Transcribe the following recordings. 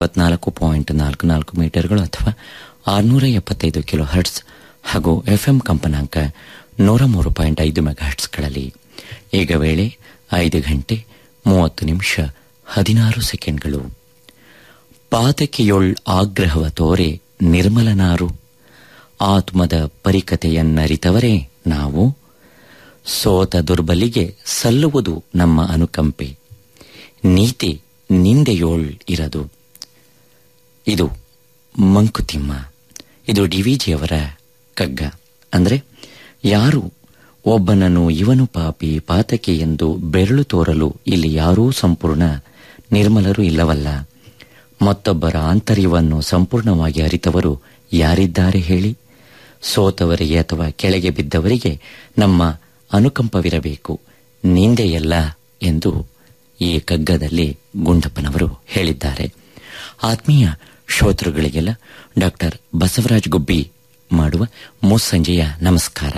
ಇಪ್ಪತ್ನಾಲ್ಕು ಪಾಯಿಂಟ್ ನಾಲ್ಕು ನಾಲ್ಕು ಮೀಟರ್ಗಳು ಅಥವಾ ಆರುನೂರ ಎಪ್ಪತ್ತೈದು ಕಿಲೋ ಹರ್ಟ್ಸ್ ಹಾಗೂ ಎಫ್ಎಂ ಕಂಪನಾಂಕ ನೂರ ಮೂರು ಪಾಯಿಂಟ್ ಐದು ಮೆಗಾ ಹರ್ಟ್ಸ್ಗಳಲ್ಲಿ ಈಗ ವೇಳೆ ಐದು ಗಂಟೆ ಮೂವತ್ತು ನಿಮಿಷ ಹದಿನಾರು ಸೆಕೆಂಡ್ಗಳು ಪಾತಕಿಯೊಳ್ ಆಗ್ರಹವ ತೋರೆ ನಿರ್ಮಲನಾರು ಆತ್ಮದ ಪರಿಕತೆಯನ್ನರಿತವರೇ ನಾವು ಸೋತ ದುರ್ಬಲಿಗೆ ಸಲ್ಲುವುದು ನಮ್ಮ ಅನುಕಂಪೆ ನೀತಿ ನಿಂದೆಯೋಳ್ ಇರದು ಇದು ಮಂಕುತಿಮ್ಮ ಇದು ಡಿವಿಜಿಯವರ ಕಗ್ಗ ಅಂದ್ರೆ ಯಾರು ಒಬ್ಬನನ್ನು ಇವನು ಪಾಪಿ ಪಾತಕಿ ಎಂದು ಬೆರಳು ತೋರಲು ಇಲ್ಲಿ ಯಾರೂ ಸಂಪೂರ್ಣ ನಿರ್ಮಲರು ಇಲ್ಲವಲ್ಲ ಮತ್ತೊಬ್ಬರ ಆಂತರ್ಯವನ್ನು ಸಂಪೂರ್ಣವಾಗಿ ಅರಿತವರು ಯಾರಿದ್ದಾರೆ ಹೇಳಿ ಸೋತವರಿಗೆ ಅಥವಾ ಕೆಳಗೆ ಬಿದ್ದವರಿಗೆ ನಮ್ಮ ಅನುಕಂಪವಿರಬೇಕು ನಿಂದೆಯಲ್ಲ ಎಂದು ಈ ಕಗ್ಗದಲ್ಲಿ ಗುಂಡಪ್ಪನವರು ಹೇಳಿದ್ದಾರೆ ಆತ್ಮೀಯ ಶ್ರೋತೃಗಳಿಗೆಲ್ಲ ಡಾಕ್ಟರ್ ಬಸವರಾಜ್ ಗುಬ್ಬಿ ಮಾಡುವ ಮುಸ್ಸಂಜೆಯ ನಮಸ್ಕಾರ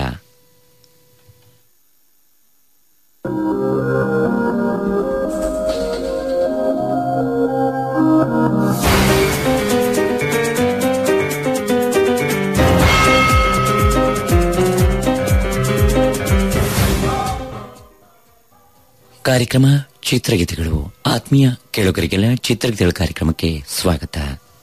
ಕಾರ್ಯಕ್ರಮ ಚಿತ್ರಗೀತೆಗಳು ಆತ್ಮೀಯ ಕೇಳುಗರಿಗೆಲ್ಲ ಚಿತ್ರಗೀತೆಗಳ ಕಾರ್ಯಕ್ರಮಕ್ಕೆ ಸ್ವಾಗತ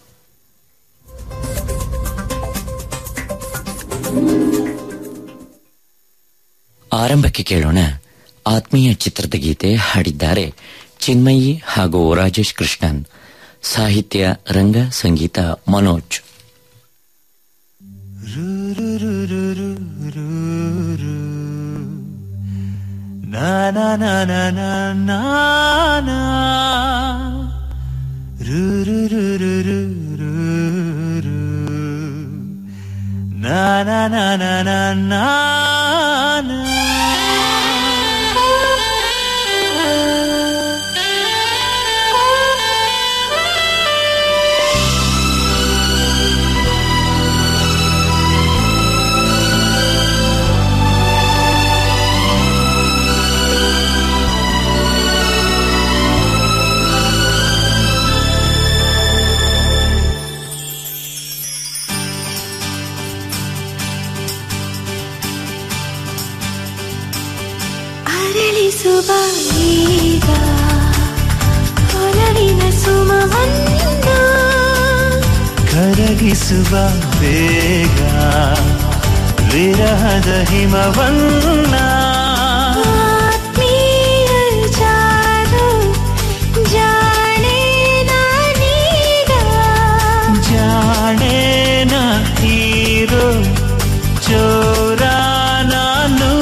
ಆರಂಭಕ್ಕೆ ಕೇಳೋಣ ಆತ್ಮೀಯ ಚಿತ್ರದ ಗೀತೆ ಹಾಡಿದ್ದಾರೆ ಚಿನ್ಮಯಿ ಹಾಗೂ ರಾಜೇಶ್ ಕೃಷ್ಣನ್ ಸಾಹಿತ್ಯ ರಂಗ ಸಂಗೀತ Manoj Na na na na na na na. Ru ru ru ru ru ru ru. Na na na na na na na. ಅರಳಿಸುವ ಈಗ ಹೊರಳಿನ ಸುಮವನ್ನ ಕರಗಿಸುವ ಬೇಗ ವಿರಹದ ಹಿಮವನ್ನ ಆತ್ಮೀಯ ಜಾರು ಜಾಣೆ ನಾನೀಗ ಜಾಣೇನ ಹೀರೋ ಚೋರ ನಾನು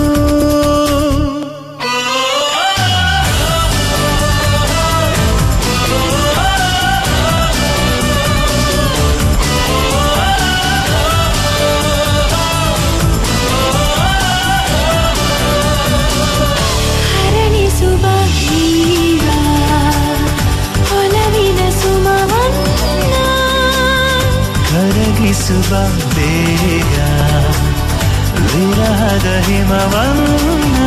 ಹರಣಿಸುವ ಈಗ ಹೊಲವಿನ ಸುಮವನ್ನ ಕರಗಿಸುವ ಬೇಗ ವಿರಹದ ಹಿಮವನ್ನ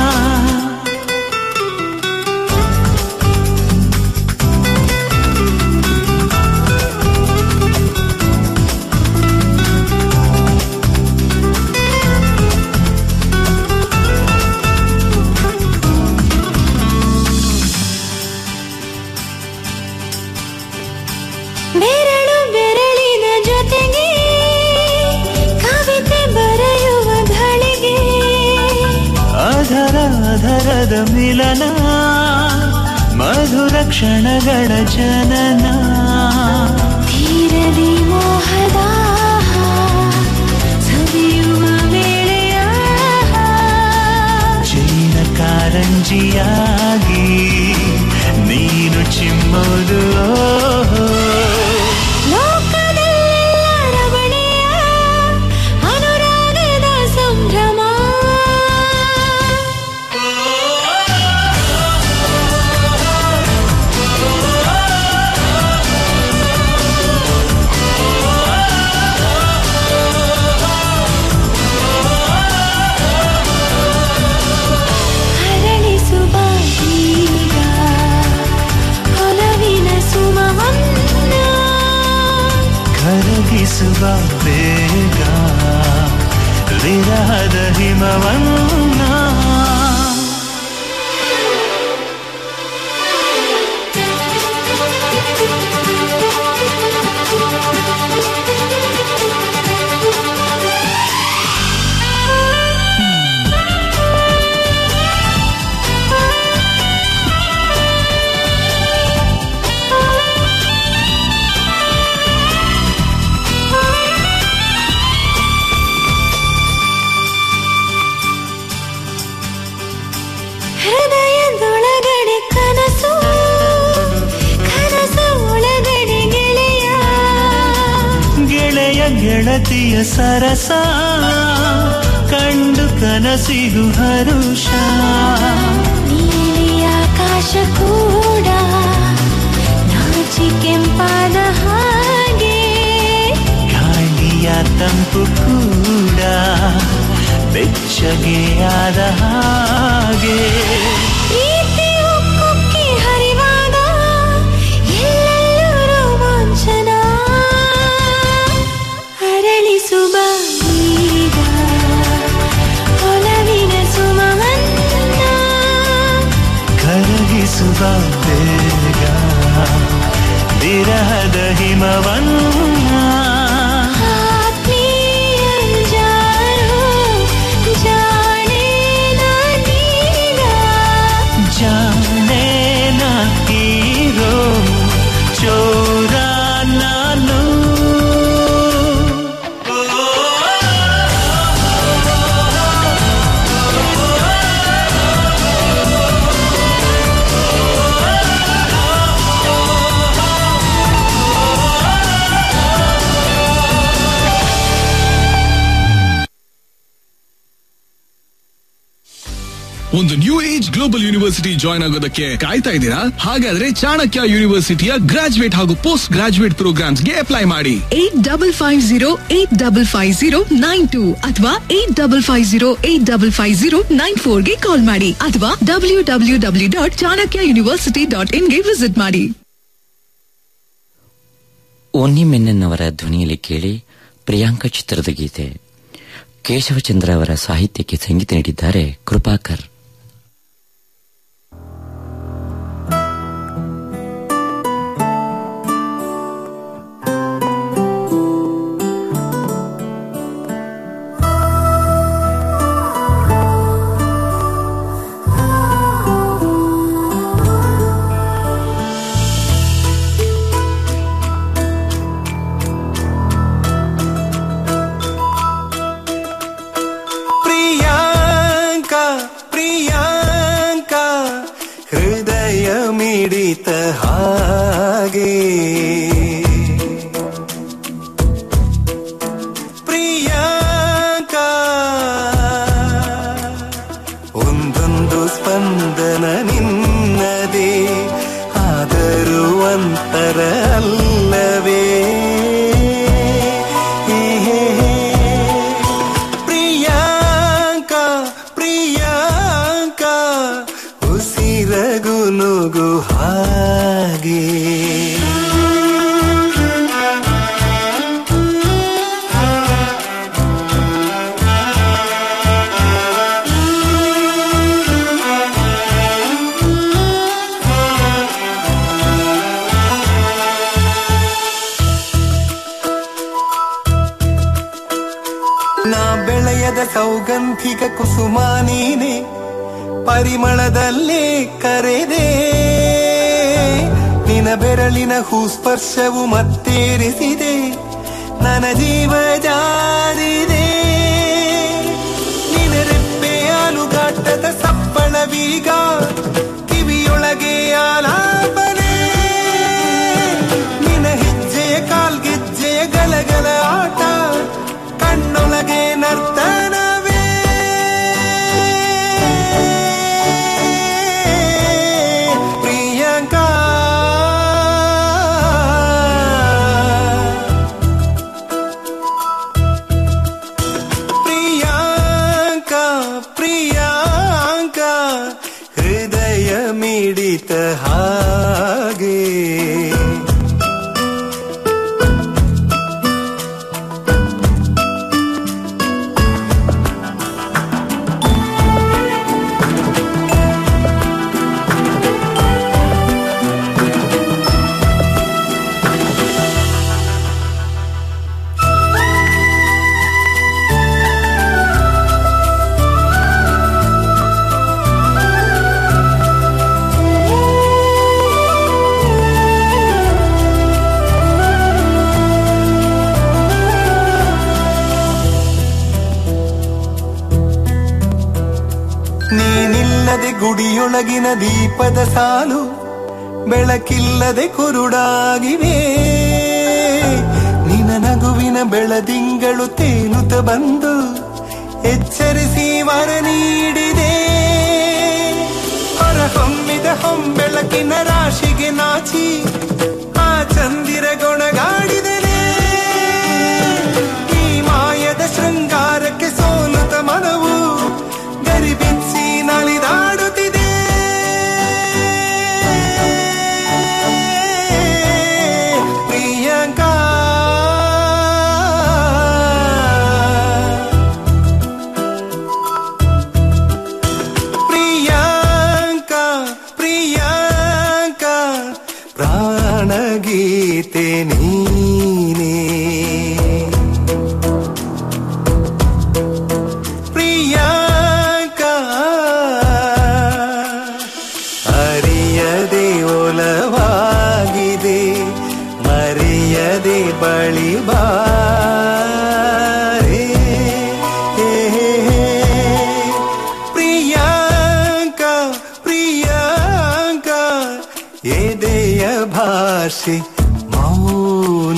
ಬೆರಳು ಬೆರಳಿನ ಜೊತೆಗೆ ಕವಿತೆ ಬರೆಯುವ ಘಳಿಗೆ ಅಧರ ಅಧರದ ಮಿಲನ ಮಧುರ ಕ್ಷಣಗಳ ಜನನ ತೀರದಿ ಮೋಹದ ಸವಿಯುವ ವೇಳೆಯ ಜೀನ ಕಾರಂಜಿಯಾಗಿ ನೀನು ಚಿಮ್ಮೋದು ಲೋಕದೆಲ್ಲ ರಮಣೀಯ ಅನುರಾಗದ ಸಂಭ್ರಮ ಆ ಅರಳಿಸುವ ಬೇಗ ವಿರಹದ ಹಿಮವನ್ನ ಹೃದಯದೊಳಗಡೆ ಕನಸು ಕನಸು ಒಳಗಡೆ ಗೆಳೆಯ ಗೆಳೆಯ ಗೆಳತಿಯ ಸರಸ ಕಂಡು ಕನಸಿಗೂ ಹರುಷ ನೀಲಿ ಆಕಾಶ ಕೂಡ ನಾಚಿ ಕೆಂಪಾದ ಹಾಗೆ ಗಾಳಿಯ ತಂಪು ಕೂಡ ಬೆಚ್ಚಗೆ ಆದ ಹಾಗೆ ಪ್ರೀತಿಯು ಕುಕ್ಕಿ ಹರಿವಾಗ ಎಲ್ಲೆಲ್ಲೂ ರೋಮಾಂಚನ ಅರಳಿಸುವ ಈಗ ಒಲವಿನ ಸುಮವನ್ನ ಕರಗಿಸುವ ಬೇಗ ವಿರಹದ ಹಿಮವನ್ನ ಆತ್ಮೀಯ ಜಾರು ಜಾಣೆ ನಾನೀಗ ಜಾನೆ ಹೀರೋ ಚೋರ ನಾನು ಒಂದು new age global university join ಆಗೋದಕ್ಕೆ ಕಾಯ್ತಾ ಇದ್ದೀರಾ ಹಾಗಾದ್ರೆ ಚಾಣಕ್ಯ ಯೂನಿವರ್ಸಿಟಿಯ ಗ್ರಾಜುಯೇಟ್ ಹಾಗೂ ಪೋಸ್ಟ್ ಗ್ರಾಜುಯೇಟ್ ಪ್ರೋಗ್ರಾಮ್ಸ್ಗೆ ಅಪ್ಲೈ ಮಾಡಿ eight double five zero eight double five zero nine two ಅಥವಾ eight double five zero eight double five zero nine ಫೋರ್ಗೆ ಕಾಲ್ ಮಾಡಿ ಅಥವಾ W W W dot Chanakya university dot ಇನ್ಗೆ ವಿಸಿಟ್ ಮಾಡಿ ಒನ್ನಿ ಮೆನ್ನನ್ನವರ ಧ್ವನಿಯಲ್ಲಿ ಕೇಳಿ ಪ್ರಿಯಾಂಕ ಚಿತ್ರದ ಗೀತೆ ಕೇಶವಚಂದ್ರ ಅವರ ಸಾಹಿತ್ಯಕ್ಕೆ ಸಂಗೀತ ನೀಡಿದ್ದಾರೆ ಕೃಪಾಕರ್ ಪ್ರಿಯಾಂಕ ಪ್ರಿಯಾಂಕ ಹೃದಯ ಮಿಡಿತ ಹಾಗೆ ಪ್ರಿಯಾಂಕ ಒಂದೊಂದು ಸ್ಪಂದನ ನಿನ್ನದೇ ಆದರೂ ಅಂತರ ಅಲ್ಲವೇ ಪ್ರಿಯಾಂಕ ಪ್ರಿಯಾಂಕ ಉಸಿರಗುನುಗು ಹಾಗೆ ನಾ ಬೆಳೆಯದ ಸೌಗಂಧಿಕ ಕುಸುಮ ನೀನೆ ಪರಿಮಳದಲ್ಲೇ ಕರೆದೆ ನಿನ ಬೆರಳಿನ ಹೂಸ್ಪರ್ಶವು ಮತ್ತೇರಿಸಿದೆ ನನ್ನ ಜೀವ ಜಾರಿದೆ ನಿನ ರೆಪ್ಪೆ ಅಲುಗಾಟದ ಸಪ್ಪಳವೀಗ ಕಿವಿಯೊಳಗೆ ಆಲಾಪನೆ ನಿನ ಹೆಜ್ಜೆಯ ಕಾಲ್ಗೆಜ್ಜೆಯ ಗಲಗಲ ಆಟ ಕಣ್ಣೊಳಗೆ ನರ್ತನವೇ ಪ್ರಿಯಾಂಕಾ ಪ್ರಿಯಾಂಕಾ ಪ್ರಿಯಾಂಕಾ ಹೃದಯ ಗುಡಿಯೊಳಗಿನ ದೀಪದ ಸಾಲು ಬೆಳಕಿಲ್ಲದೆ ಕುರುಡಾಗಿವೆ ನಿನ ನಗುವಿನ ಬೆಳದಿಂಗಳು ತೇಲುತ್ತ ಬಂದು ಎಚ್ಚರಿಸಿ ವರ ನೀಡಿದೆ ಹೊರಹೊಮ್ಮಿದ ಹೊಂಬೆಳಕಿನ ರಾಶಿಗೆ ನಾಚಿ ಆ ಚಂದಿರ ಗೊಣಗಾಡಿದನೆ ಈ ಮಾಯದ ಶೃಂಗಾರಕ್ಕೆ ಸೋಲುತ್ತ ಮನವು ಗರಿಬಿಚ್ಚಿ ನಲಿದಾಡುತ್ತಿದೆ ಪ್ರಿಯಾಂಕಾ ಪ್ರಿಯಾಂಕಾ ಪ್ರಿಯಾಂಕಾ ಪ್ರಾಣಗೀತೆ ನೀನೇ ಪ್ರಿಯಾಂಕಾ ಅರಿಯದೆ ಒಲವಾಗಿದೆ ಮರೆಯದೆ ಬಳಿ ಬಾರೆ ಪ್ರಿಯಾಂಕಾ ಪ್ರಿಯಾಂಕಾ ಎದೆಯ ಭಾಷೆ ಮೌನ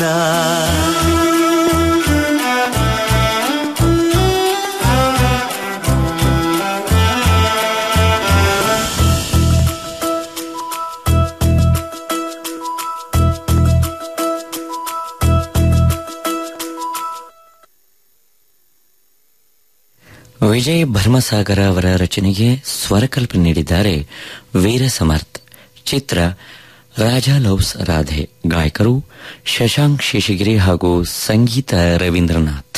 ವಿಜಯ್ ಭರ್ಮಸಾಗರ ಅವರ ರಚನೆಗೆ ಸ್ವರಕಲ್ಪನೆ ನೀಡಿದ್ದಾರೆ ವೀರ ಸಮರ್ಥ್ ಚಿತ್ರ ರಾಜಾ ಲವ್ಸ್ ರಾಧೆ ಗಾಯಕರು ಶಶಾಂಕ್ ಶೇಷಗಿರಿ ಹಾಗೂ ಸಂಗೀತ ರವೀಂದ್ರನಾಥ್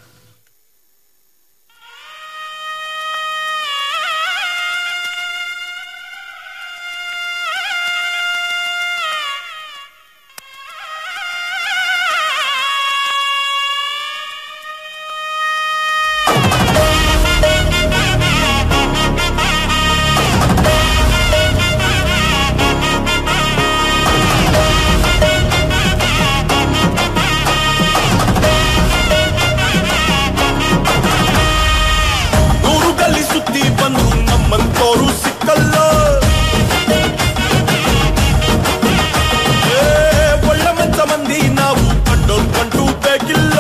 ನೂರು ಗಲ್ಲಿ ಸುತ್ತಿ ಬಂದ್ರು ನಮ್ಮಂತೋರು ಸಿಕ್ಕಲ್ಲ ಏ, ಒಳ್ಳೆ ಮಂಚ ಮಂದಿ ನಾವು ಕಂಡೋರ್ ಕಂಡು ಬೇಕಿಲ್ಲ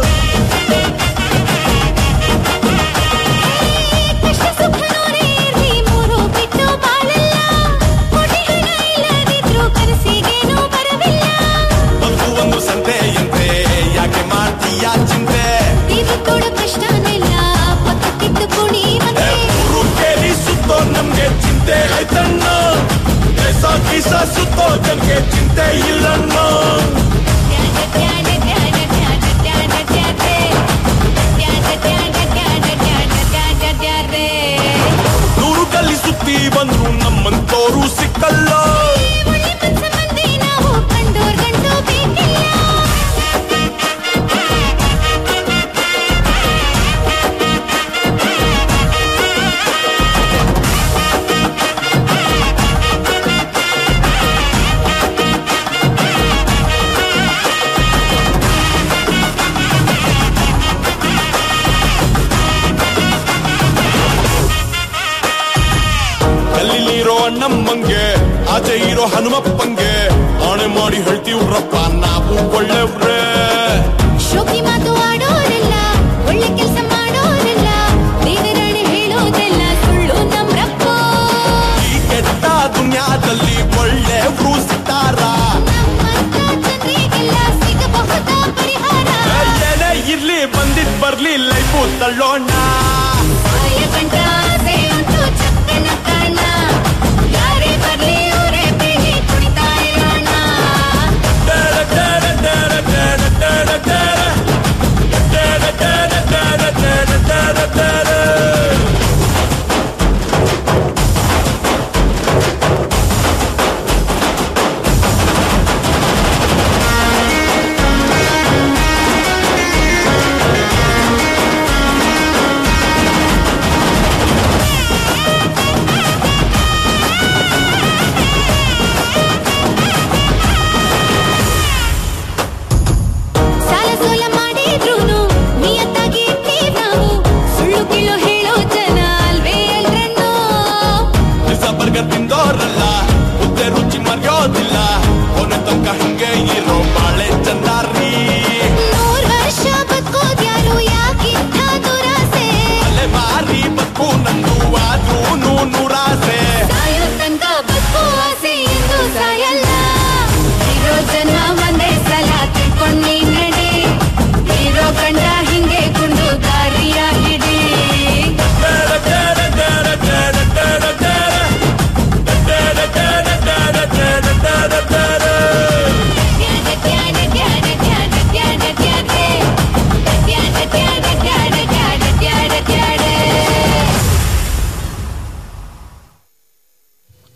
ಕಷ್ಟ ಸುಖನೋರೇ ಇರ್ಲಿ ಮೂರು ಬಿಟ್ಟು ಬಾಳಲ್ಲ ಕೋಟಿ ಹಣ ಇಲ್ಲದಿದ್ರು ಕನಸಿಗೇನು ಬರವಿಲ್ಲ ಒಂದು ಒಂದು ಸಂತೆಯಂತೆ ಯಾಕೆ ಮಾಡ್ತೀಯ ಚಿಂತೆ ಇದು ಕೂಡ ಕಷ್ಟನೆಲ್ಲ ಪತ್ತು ತಿದ್ದು ಕುಣಿ ಏ, ಮತ್ತೆ ಊರು ಕೇಳಿ ಸುತ್ತೋ ನಮ್ಗೆ ಚಿಂತೆ ಆಯ್ತಣ್ಣ ದೇಶ ಗೀಸ ಸುತ್ತೋ ಜನ್ಗೆ ಚಿಂತೆ ಇಲ್ಲಣ್ಣ ಧ್ಯಾನ ಧ್ಯಾನ ಧ್ಯಾನ ಧ್ಯಾನ ಧ್ಯಾನ ಧ್ಯಾನೆ. ಧ್ಯಾನ ಧ್ಯಾನ ಧ್ಯಾನ ಧ್ಯಾನ ಧ್ಯಾನ ಧ್ಯಾನೆ. ನೂರು ಗಲ್ಲಿ ಸುತ್ತಿ ಬಂದ್ರು ನಮ್ಮಂತೋರು ಸಿಕ್ಕಲ್ಲ ಒಳ್ಳೆ ಮನ್ಸ ಮಂದಿ ನಾವು ಕಂಡೋರ್ ಗಂಟು ಬೇಕಿಲ್ಲ ಕಲ್ಲಿಲಿರೋ ಅಣ್ಣಮ್ಮಂಗೆ ಆಚೆ ಇರೋ ಹನುಮಪ್ಪಂಗೆ ಆಣೆ ಮಾಡಿ ಹೇಳ್ತೀವ್ರಪ್ಪ ನಾವು ಒಳ್ಳೆವ್ರೆ ಶೋಕಿ ಮಾತು ಆಡೋರೆಲ್ಲ ಒಳ್ಳೆ ಕೆಲಸ ಮಾಡೋರೆಲ್ಲ ದೇವರಾಣಿ ಹೇಳೋದೆಲ್ಲ ಸುಳ್ಳು ನಮ್ರಪ್ಪ ಈ ಕೆಟ್ಟ ದುನಿಯಾದಲ್ಲಿ ಒಳ್ಳೆವ್ರು ಸಿತಾರ ನಮ್ಮಂತ ಜನರಿಗೆಲ್ಲ ಸಿಗಬಹುದ ಪರಿಹಾರ ಏನೇ ಇರ್ಲಿ ಬಂದಿದ್ ಬರ್ಲಿ ಲೈಫು ತಳ್ಳೋಣ ಆಯ ಗಂಟ ಆಸೆ ಉಂಟು ಚಕ್ಕನ ಕಾಣ ಯಾರೇ ಬರ್ಲಿ ಅವರೇ ಬೇಡಿ ಕುಣಿತಾ ಇರೋಣ ಟೇರ ಟೇರ ಟೇರ ಟೇರ ಟೇರ ಟೇರ. ಟೇರ ಟೇರ ಟೇರ ಟೇರ ಟೇರ ಟೇರ. ಿ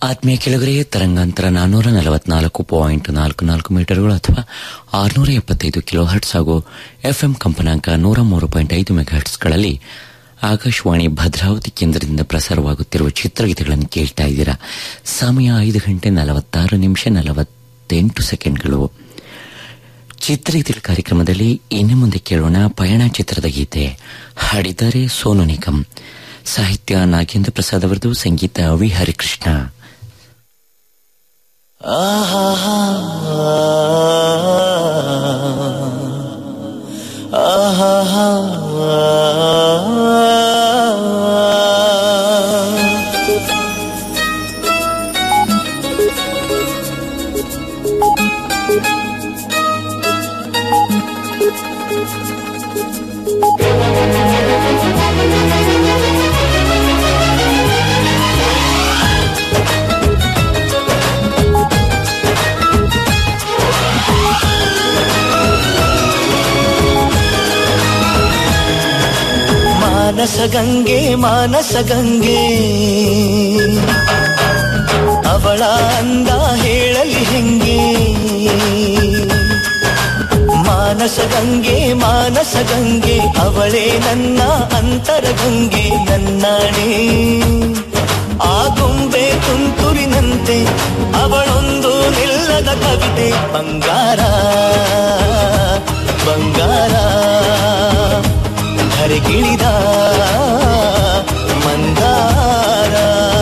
ಆತ್ಮೀಯ ಕೆಳಗರೆ ತರಂಗಾಂತರ ನಾನ್ನೂರ ನಲವತ್ನಾಲ್ಕು ಪಾಯಿಂಟ್ ನಾಲ್ಕು ನಾಲ್ಕು ಮೀಟರ್ಗಳು ಅಥವಾ ಆರುನೂರ ಎಪ್ಪತ್ತೈದು ಕಿಲೋ ಹರ್ಟ್ಸ್ ಹಾಗೂ ಎಫ್ಎಂ ಕಂಪನಾಂಕ ನೂರ ಮೂರು ಪಾಯಿಂಟ್ ಐದು ಮೆಗಾಹರ್ಟ್ಸ್ಗಳಲ್ಲಿ ಆಕಾಶವಾಣಿ ಭದ್ರಾವತಿ ಕೇಂದ್ರದಿಂದ ಪ್ರಸಾರವಾಗುತ್ತಿರುವ ಚಿತ್ರಗೀತೆಗಳನ್ನು ಕೇಳ್ತಾ ಇದ್ದೀರಾ ಸಮಯ ಐದು ಗಂಟೆ ನಲವತ್ತಾರು ನಿಮಿಷ ನಲವತ್ತೆಂಟು ಸೆಕೆಂಡ್ಗಳು ಚಿತ್ರಗೀತೆಗಳ ಕಾರ್ಯಕ್ರಮದಲ್ಲಿ ಇನ್ನು ಮುಂದೆ ಕೇಳೋಣ ಪಯಣ ಚಿತ್ರದ ಗೀತೆ ಹಾಡಿದ್ದಾರೆ ಸೋನು ನಿಗಮ್ ಸಾಹಿತ್ಯ ನಾಗೇಂದ್ರ ಪ್ರಸಾದ್ ಅವರದು ಸಂಗೀತ ವಿ ಹರಿಕೃಷ್ಣ ಆಹಾ ಆಹಾ ಮಾನಸ ಗಂಗೆ ಮಾನಸ ಗಂಗೆ ಅವಳ ಅಂದ ಹೇಳಲಿ ಹೆಂಗೆ ಮಾನಸ ಗಂಗೆ ಮಾನಸ ಗಂಗೆ ಅವಳೇ ನನ್ನ ಅಂತರ ಗಂಗೆ ನನ್ನಾಣೆ ಆ ಗೊಂಬೆ ತುಂತುರಿನಂತೆ ಅವಳೊಂದು ನಿಲ್ಲದ ಕವಿತೆ ಬಂಗಾರ ಬಂಗಾರ ಧರೆಗಿಳಿದ ಮಂದಾರ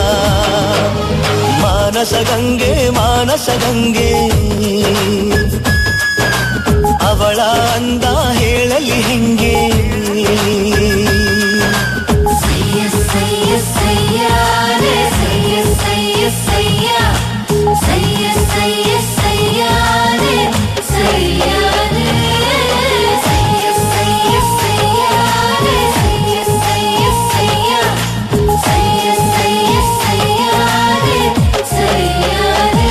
ಮಾನಸ ಗಂಗೆ ಮಾನಸ ಗಂಗೆ ಅವಳ ಅಂದ ಹೇಳಲಿ ಹೆಂಗೆ ಸಯ್ಯ ಸಯ್ಯ ಸಯ್ಯಾರೆ ಸಯ್ಯ ಸಯ್ಯ ಸಯ್ಯ ಸಯ್ಯ ಸಯ್ಯ ಸಯ್ಯಾರೆ ಸಯ್ಯಾರೆ ಸಯ್ಯ ಸಯ್ಯ ಸಯ್ಯಾರೆ ಸಯ್ಯ ಸಯ್ಯ ಸಯ್ಯ ಸಯ್ಯ ಸಯ್ಯ ಸಯ್ಯಾರೆ ಸಯ್ಯಾರೆ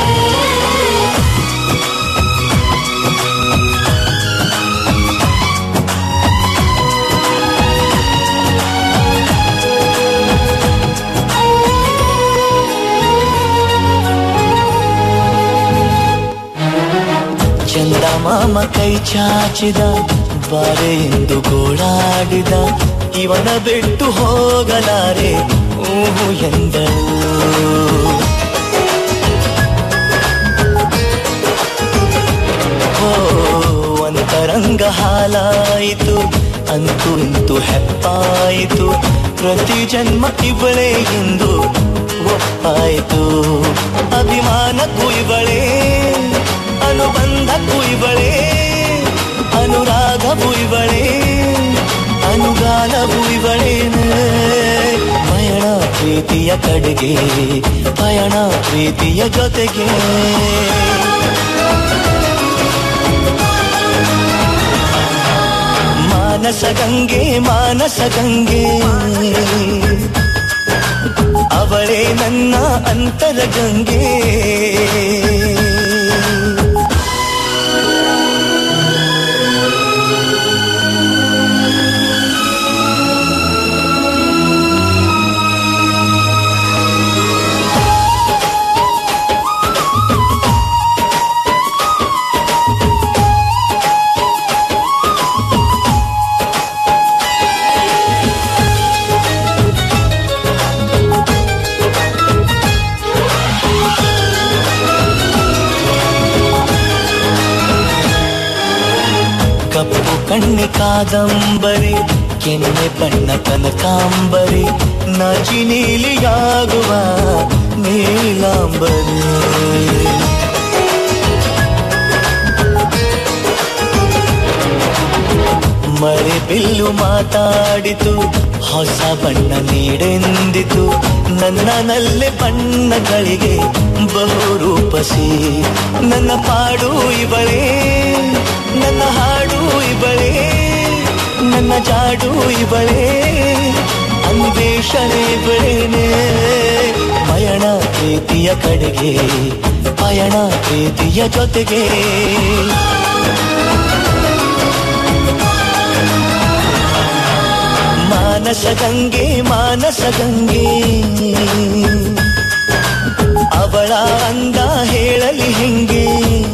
ಚಂದ ಮಾಮ ಕೈ ಚಾಚಿದ ಬಾರೆ ಎಂದು ಗೋಳಾಡಿದ ಇವನ ಬಿಟ್ಟು ಹೋಗಲಾರೆ ಊಹು ಎಂದಳು ಓ ಅಂತರಂಗ ಹಾಲಾಯಿತು ಅಂತೂ ಇಂತು ಹೆಪ್ಪಾಯಿತು ಪ್ರತಿ ಜನ್ಮ ಇವಳೇ ಎಂದು ಒಪ್ಪಾಯಿತು ಅಭಿಮಾನಕ್ಕೂ ಇವಳೇ ಅನುಬಂಧಕ್ಕೂ ಇವಳೇ ಅನುರಾಗವೂ ಇವಳೇ ಅನುಗಾಲವೂ ಇವಳೇನೆ ಪಯಣ ಪ್ರೀತಿಯ ಕಡೆಗೆ ಪಯಣ ಪ್ರೀತಿಯ ಜೊತೆಗೆ ಮಾನಸ ಗಂಗೆ ಮಾನಸ ಗಂಗೆ ಅವಳೇ ನನ್ನ ಅಂತರ ಗಂಗೆ ಕಪ್ಪು ಕಣ್ಣೆ ಕಾದಂಬರಿ ಕೆನ್ನೆ ಬಣ್ಣ ಕನಕಾಂಬರಿ ನಾಚಿ ನೀಲಿಯಾಗುವ ನೀಲಾಂಬರಿ ಮಳೆ ಬಿಲ್ಲು ಮಾತಾಡಿತು ಹೊಸ ಬಣ್ಣ ನೀಡೆಂದಿತು ನನ್ನ ನಲ್ಲೆ ಬಣ್ಣಗಳಿಗೆ ಬಹು ರೂಪಸಿ ನನ್ನ ಪಾಡು ಇವಳೇ ನನ್ನ ಹಾಡು ಇವಳೇ ನನ್ನ ಜಾಡು ಇವಳೇ ಅನ್ವೇಷಣೆ ಇವಳೇನೆ ಪಯಣ ಪ್ರೀತಿಯ ಕಡೆಗೆ ಪಯಣ ಪ್ರೀತಿಯ ಜೊತೆಗೆ ಮಾನಸ ಗಂಗೆ ಮಾನಸ ಗಂಗೆ ಅವಳ ಅಂದ ಹೇಳಲಿ ಹೆಂಗೆ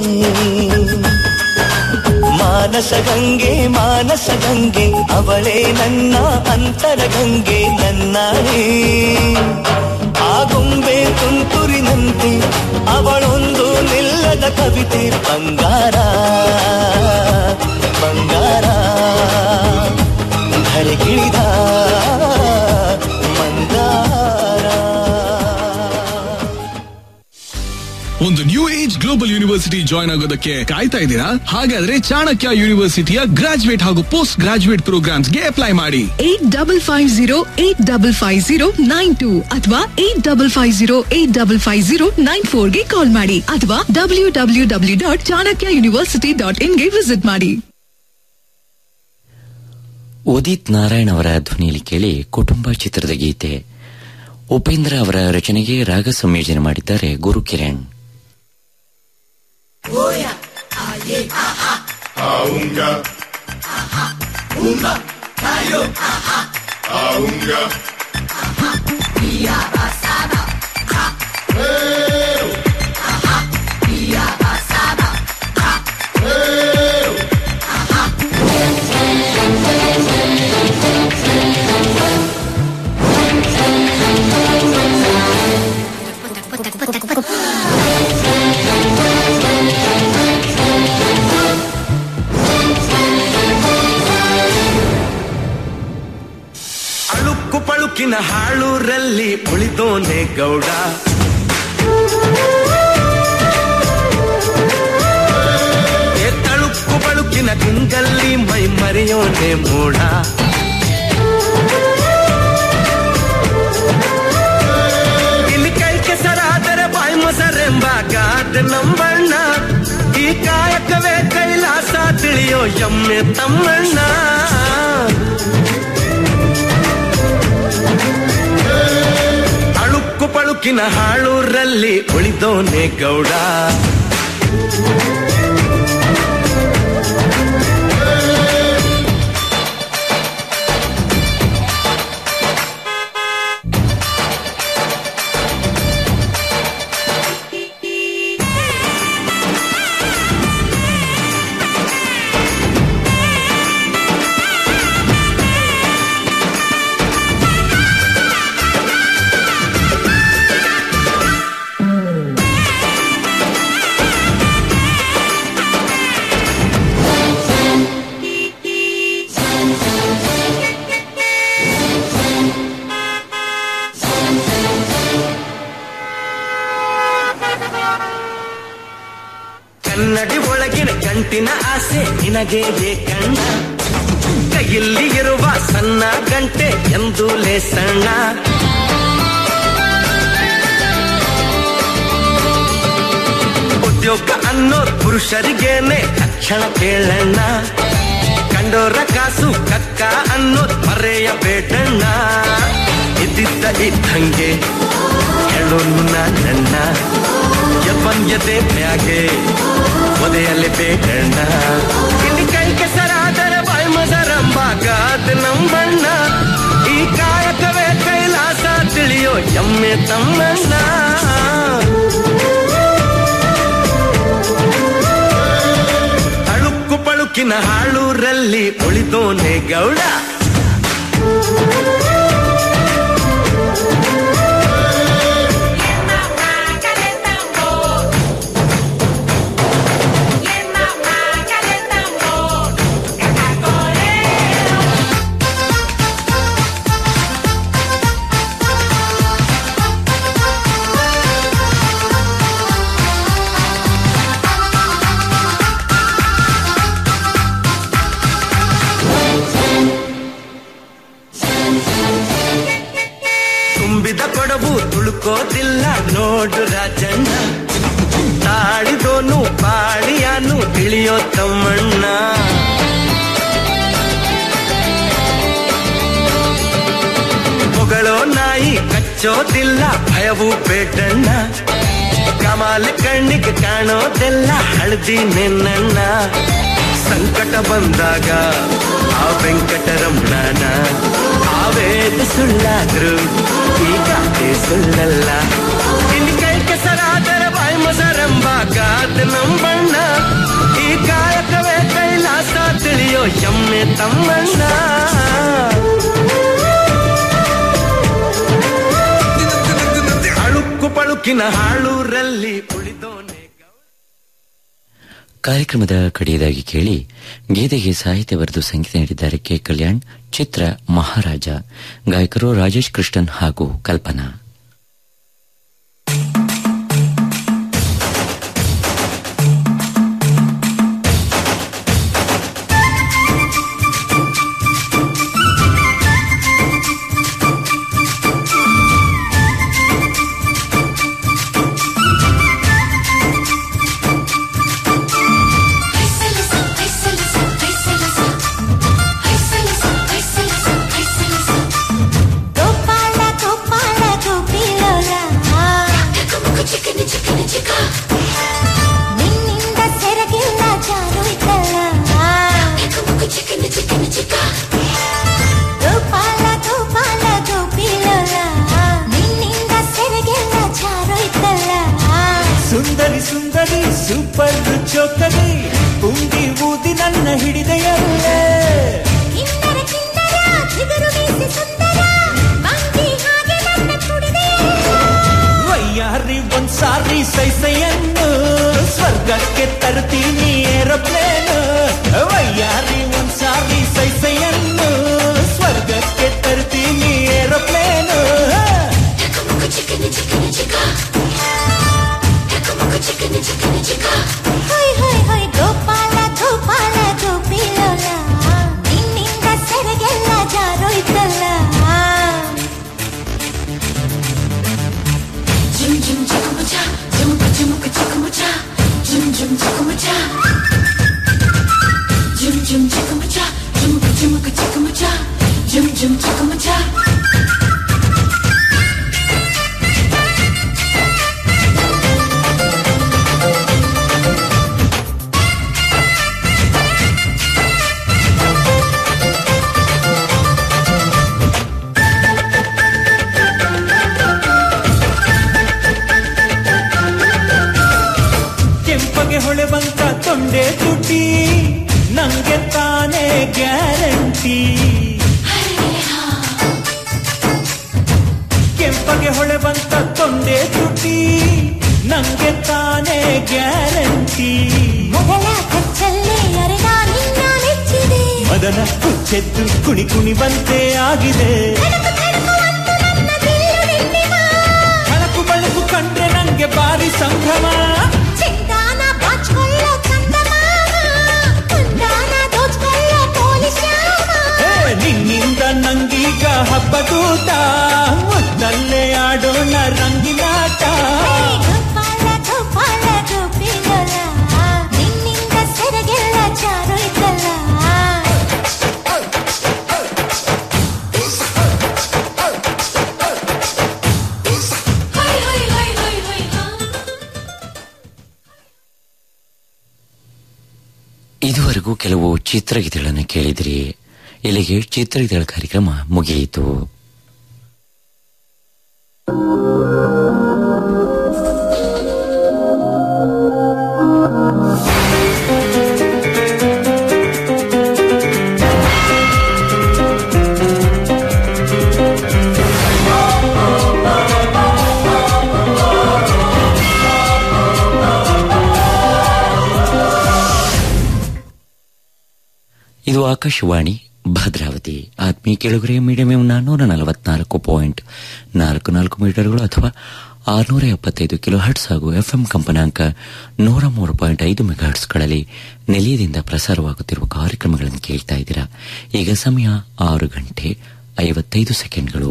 ಮಾನಸ ಗಂಗೆ ಮಾನಸ ಗಂಗೆ ಅವಳೇ ನನ್ನ ಅಂತರ ಗಂಗೆ ನನ್ನಾರೇ ಆ ಗೊಂಬೆ ತುಂತುರಿನಂತೆ ಅವಳೊಂದು ನಿಲ್ಲದ ಕವಿತೆ ಬಂಗಾರ ಬಂಗಾರ ಧರೆಗಿಳಿದ ಮಂದಾರ ಒಂದು new age global university join ಆಗೋದಕ್ಕೆ ಕಾಯ್ತಾ ಇದ್ದೀರಾ ಹಾಗಾದ್ರೆ ಚಾಣಕ್ಯ ಯೂನಿವರ್ಸಿಟಿಯ ಗ್ರಾಜುಯೇಟ್ ಹಾಗೂ ಪೋಸ್ಟ್ ಗ್ರಾಜುಯೇಟ್ ಪ್ರೋಗ್ರಾಮ್ಸ್ಗೆ ಅಪ್ಲೈ ಮಾಡಿ eight double five zero eight double five zero nine two ಅಥವಾ eight double five zero eight double five zero nine ಫೋರ್ಗೆ ಕಾಲ್ ಮಾಡಿ ಅಥವಾ W W W dot Chanakya university dot ಇನ್ಗೆ ವಿಸಿಟ್ ಮಾಡಿ ಉದಿತ್ ನಾರಾಯಣ್ ಅವರ ಧ್ವನಿಯಲ್ಲಿ ಕೇಳಿ ಕುಟುಂಬ ಚಿತ್ರದ ಗೀತೆ ಉಪೇಂದ್ರ ಅವರ ರಚನೆಗೆ ರಾಗ ಸಂಯೋಜನೆ ಮಾಡಿದ್ದಾರೆ ಗುರು ಕಿರಣ್ ಅಳುಕು ಪಳುಕಿನ ಹಾಳೂರಲ್ಲಿ ಉಳಿದೋನೆ ಗೌಡ ಏ ತಳುಕು ಬಳುಕಿನ ಗುಂಗಲ್ಲಿ ಮೈ ಮರೆಯೋನೆ ಮೂಡ ಇಲ್ಲಿ ಕೈ ಕೆಸರಾದರೆ ಬಾಯಿ ಮೊಸರೆಂಬ ಗಾದೆ ನಂಬಣ್ಣ ಈ ಕಾಯಕವೇ ಕೈಲಾಸ ತಿಳಿಯೋ ಎಮ್ಮೆ ತಮ್ಮಣ್ಣ ಅಳುಕು ಪಳುಕಿನ ಹಾಳೂರಲ್ಲಿ ಉಳಿದೋನೆ ಗೌಡ ಕನ್ನಡಿ ಒಳಗಿನ ಗಂಟಿನ ಆಸೆ ನಿನಗೆ ಬೇಕಣ್ಣ ಕೈಯಲ್ಲಿ ಇರುವ ಸಣ್ಣ ಗಂಟೆ ಎಂದು ಲೇಸಣ್ಣ ಉದ್ಯೋಗ ಅನ್ನೋ ಪುರುಷರಿಗೇನೆ ತಕ್ಷಣ ಕೇಳಣ್ಣ ಕಂಡೋರ ಕಾಸು ಕಕ್ಕ ಅನ್ನೋದ್ ಮರೆಯಬೇಡಣ್ಣ ಇದ್ದಿದ್ದ ಇದ್ದಂಗೆ ಹೇಳೋನು ನನ್ನ ಯಬ್ಬನ್ಯತೆ ಮ್ಯಾಗೆ ಒದೆಯಲ್ಲಿ ಬೇಡಣ್ಣ ಇಲ್ಲಿ ಕೈ ಕೆಸರಾದರೆ ಬಾಯ್ ಮದರಂಬ ಗಾದ ನಂಬಣ್ಣ ಈ ಕಾಯಕವೇ ಕೈಲಾಸ ತಿಳಿಯೋ ಎಮ್ಮೆ ತಮ್ಮಣ್ಣ ಅಳುಕು ಪಳುಕಿನ ಹಾಳೂರಲ್ಲಿ ಉಳಿದೋನೆ ಗೌಡ ತುಂಬಿದ ಕೊಡವು ತುಳುಕೋದಿಲ್ಲ ನೋಡು ರಾಜಣ್ಣ ತಾಳಿದೋನು ಬಾಳಿಯಾನು ತಿಳಿಯೋ ತಮ್ಮಣ್ಣ ಹೊಗಳೋ ನಾಯಿ ಕಚ್ಚೋದಿಲ್ಲ ಭಯವು ಬೇಡಣ್ಣ ಕಮಾಲ ಕಣ್ಣಿಗೆ ಕಾಣೋದೆಲ್ಲ ಹಳದಿ ನಿನ್ನಣ್ಣ ಸಂಕಟ ಬಂದಾಗ ಆ ವೆಂಕಟರಮಣನ ಆವೇದ ಸುಳ್ಳಾದ್ರು ಈ ಗಾದೆ ಸುಳ್ಳಲ್ಲ ಇಲ್ಲಿ ಕೈ ಕೆಸರಾದ ತಂಬಾಗಾದ ನಂಬಣ್ಣ ಈ ಕಾಯಕವೇ ಕೈಲಾಸ ತಿಳಿಯೋ ಎಮ್ಮೆ ತಮ್ಮಣ್ಣ ಅಳುಕು ಪಳುಕಿನ ಹಾಳೂರಲ್ಲಿ ಉಳಿದೋನೆ ಕಾರ್ಯಕ್ರಮದ ಕಡೆಯದಾಗಿ ಕೇಳಿ ಗೀತೆಗೆ ಸಾಹಿತ್ಯ ಬರೆದು ಸಂಗೀತ ನೀಡಿದ್ದಾರೆ ಕೆ ಕಲ್ಯಾಣ್ ಚಿತ್ರ ಮಹಾರಾಜ ಗಾಯಕರು ರಾಜೇಶ್ ಕೃಷ್ಣನ್ ಹಾಗೂ ಕಲ್ಪನಾ ಗೋಪಾಲ ಗೋಪಾಲ ಗೋಪಿಲೋಲ ನಿನ್ನಿಂದ ಸೆರಗಿಲ್ಲ ಜಾರೋಯ್ತಲ್ಲ ಗೋಪಾಲ ಗೋಪಾಲ ಗೋಪಿಲೋಲ ನಿನ್ನಿಂದ ಸೆರಗಿಲ್ಲ ಜಾರೋಯ್ತಲ್ಲ ಸುಂದರಿ ಸುಂದರಿ ಸೂಪರ್ ಚೋಕರಿ ಉಂಡಿ ಊದಿ ನನ್ನ ಹಿಡಿದೆಯಲ್ಲೇ ಕಿನ್ನರ ಕಿನ್ನರ ಚಿಗುರು ಬೀಸಿ ಸುಂದರ ಮಂಗಿ ಹಾಗೆ ನನ್ನ ಕುಡಿದೆಯಲ್ಲ ವಯ್ಯಾರಿ ಒಂದ್ಸಾರಿ ಸೈಸೆಯನ್ನು ಸ್ವರ್ಗಕ್ಕೆ ತರ್ತೀನಿ ಏರೋಪ್ಲೇನು ವಯ್ಯಾರಿ ಒಂದ್ಸಾರಿ ಸೈಸೆಯನ್ನು ಸ್ವರ್ಗಕ್ಕೆ ತರ್ತೀನಿ ಏರೋಪ್ಲೇನು ಹೊಯ್ ಹೊಯ್ ಹೊಯ್ ಗೋಪಾಲ ಗೋಪಾಲ ಗೋಪಿಲೋಲ ನಿನ್ನಿಂದ ಸೆರಗೆಲ್ಲ ಜಾರೋಯ್ತಲ್ಲ ಕೆಂಪಗೆ ಹೊಳೆ ಬಂತ ತೊಂಡೆ ತುಟಿ ನಂಗೆ ತಾನೇ ಗ್ಯಾರಂಟಿ ಕೆಂಪಗೆ ಹೊಳೆ ಬಂತ ತೊಂಡೆ ತುಟಿ ನಂಗೆ ತಾನೇ ಗ್ಯಾರಂಟಿ ಮೊದಲ ಕಚ್ಚಲ್ಲೇ ಅರೆನಾ ನಿನ್ನ ನೆಚ್ಚಿದೆ ಮದನ ಕುಚ್ಚೆದ್ದು ಕುಣಿ ಕುಣಿ ಬಂತೆ ಆಗಿದೆ ತಡಕು ತಡಕು ಅಂತು ನನ್ನ ಬಿಲ್ಲು ನಿನ್ನಿವ ಬಳಕು ಬಳಕು ಕಂಡ್ರೆ ನಂಗೆ ಬಾರಿ ಸಂಭ್ರಮ ಚೆಂದಾನ ಬಾಚ್ಕೊಳ್ಳೋ ಚಂದಮಾಮ ಕುಂದಾನ ದೋಚ್ಕೊಳ್ಳೋ ಪೊಲೀಶ್ಯಾಮ ಹೇ, ನಿನ್ನಿಂದ ನಂಗೀಗ ಹಬ್ಬದೂಟ ಮುದ್ದಲ್ಲೇ ಆಡೋಣ ರಂಗಿನಾಟ ಗೋಪಾಲ ಗೋಪಾಲ ಗೋಪಿಲೋಲ ನಿನ್ನಿಂದ ಸೆರಗೆಲ್ಲ ಜಾರೋಯ್ತಲ್ಲ ಇದುವರೆಗೂ ಕೆಲವು ಚಿತ್ರಗೀತೆಗಳನ್ನು ಕೇಳಿದ್ರಿ ಇಲ್ಲಿಗೆ ಚಿತ್ರಗೀತೆಗಳ ಕಾರ್ಯಕ್ರಮ ಮುಗಿಯಿತು ಇದು ಆಕಾಶವಾಣಿ ಭದ್ರಾವತಿ ಆತ್ಮೀಯ ಕೆಳಗರೆ ಮೀಡಿಯಂ ಎಂ ನಾನ್ನೂರ ನಲವತ್ನಾಲ್ಕು ಪಾಯಿಂಟ್ ನಾಲ್ಕು ನಾಲ್ಕು ಮೀಟರ್ಗಳು ಅಥವಾ ಆರುನೂರ ಎಪ್ಪತ್ತೈದು ಕಿಲೋ ಹರ್ಟ್ಸ್ ಹಾಗೂ ಎಫ್ಎಂ ಕಂಪನಾಂಕ ನೂರ ಮೂರು ಪಾಯಿಂಟ್ ಐದು ಮೆಗಾಹರ್ಟ್ಸ್ಗಳಲ್ಲಿ ನಿಲಯದಿಂದ ಪ್ರಸಾರವಾಗುತ್ತಿರುವ ಕಾರ್ಯಕ್ರಮಗಳನ್ನು ಕೇಳ್ತಾ ಇದ್ದೀರಾ ಈಗ ಸಮಯ ಆರು ಗಂಟೆ ಐವತ್ತೈದು ಸೆಕೆಂಡ್ಗಳು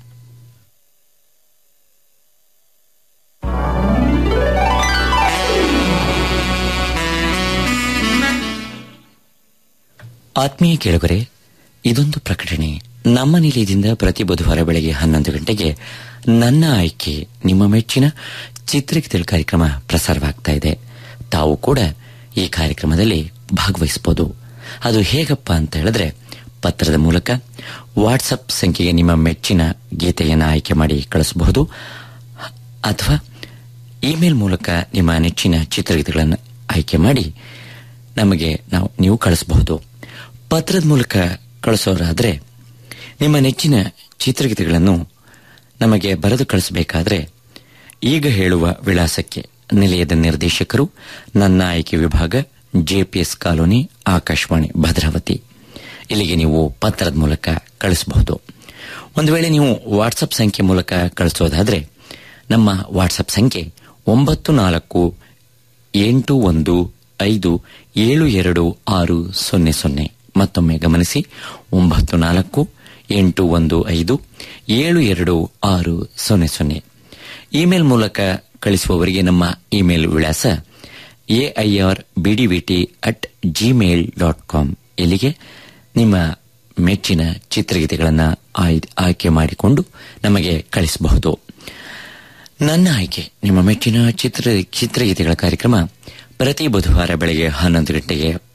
ಆತ್ಮೀಯ ಕೇಳುಗರೆ ಇದೊಂದು ಪ್ರಕಟಣೆ ನಮ್ಮ ನಿಲಯದಿಂದ ಪ್ರತಿ ಬುಧವಾರ ಬೆಳಗ್ಗೆ ಹನ್ನೊಂದು ಗಂಟೆಗೆ ನನ್ನ ಆಯ್ಕೆ ನಿಮ್ಮ ಮೆಚ್ಚಿನ ಚಿತ್ರಗೀತೆಗಳ ಕಾರ್ಯಕ್ರಮ ಪ್ರಸಾರವಾಗ್ತಾ ಇದೆ ತಾವು ಕೂಡ ಈ ಕಾರ್ಯಕ್ರಮದಲ್ಲಿ ಭಾಗವಹಿಸಬಹುದು ಅದು ಹೇಗಪ್ಪ ಅಂತ ಹೇಳಿದ್ರೆ ಪತ್ರದ ಮೂಲಕ ವಾಟ್ಸಪ್ ಸಂಖ್ಯೆಗೆ ನಿಮ್ಮ ಮೆಚ್ಚಿನ ಗೀತೆಯನ್ನು ಆಯ್ಕೆ ಮಾಡಿ ಕಳಿಸಬಹುದು ಅಥವಾ ಇಮೇಲ್ ಮೂಲಕ ನಿಮ್ಮ ನೆಚ್ಚಿನ ಚಿತ್ರಗೀತೆಗಳನ್ನು ಆಯ್ಕೆ ಮಾಡಿ ನಮಗೆ ನಾವು ನೀವು ಕಳಿಸಬಹುದು ಪತ್ರದ ಮೂಲಕ ಕಳಿಸೋರಾದ್ರೆ ನಿಮ್ಮ ನೆಚ್ಚಿನ ಚಿತ್ರಗೀತೆಗಳನ್ನು ನಮಗೆ ಬರೆದು ಕಳಿಸಬೇಕಾದ್ರೆ ಈಗ ಹೇಳುವ ವಿಳಾಸಕ್ಕೆ ನಿಲಯದ ನಿರ್ದೇಶಕರು ನನ್ನ ಆಯ್ಕೆ ವಿಭಾಗ ಜೆಪಿಎಸ್ ಕಾಲೋನಿ ಆಕಾಶವಾಣಿ ಭದ್ರಾವತಿ ಇಲ್ಲಿಗೆ ನೀವು ಪತ್ರದ ಮೂಲಕ ಕಳಿಸಬಹುದು ಒಂದು ವೇಳೆ ನೀವು ವಾಟ್ಸಪ್ ಸಂಖ್ಯೆ ಮೂಲಕ ಕಳಿಸೋದಾದ್ರೆ ನಮ್ಮ ವಾಟ್ಸಪ್ ಸಂಖ್ಯೆ ಒಂಬತ್ತು ನಾಲ್ಕು ಎಂಟು ಒಂದು ಐದು ಏಳು ಎರಡು ಆರು ಸೊನ್ನೆ ಸೊನ್ನೆ ಮತ್ತೊಮ್ಮೆ ಗಮನಿಸಿ ಒಂಬತ್ತು ನಾಲ್ಕು ಎಂಟು ಒಂದು ಐದು ಏಳು ಎರಡು ಆರು ಸೊನ್ನೆ ಸೊನ್ನೆ ಇಮೇಲ್ ಮೂಲಕ ಕಳಿಸುವವರಿಗೆ ನಮ್ಮ ಇಮೇಲ್ ವಿಳಾಸ AIR BDVT at Gmail dot com ಇಲ್ಲಿಗೆ ನಿಮ್ಮ ಮೆಚ್ಚಿನ ಚಿತ್ರಗೀತೆಗಳನ್ನು ಆಯ್ಕೆ ಮಾಡಿಕೊಂಡು ನಮಗೆ ಕಳಿಸಬಹುದು ನನ್ನ ಆಯ್ಕೆ ನಿಮ್ಮ ಮೆಚ್ಚಿನ ಚಿತ್ರ ಚಿತ್ರಗೀತೆಗಳ ಕಾರ್ಯಕ್ರಮ ಪ್ರತಿ ಬುಧವಾರ ಬೆಳಗ್ಗೆ ಹನ್ನೊಂದು ಗಂಟೆಗೆ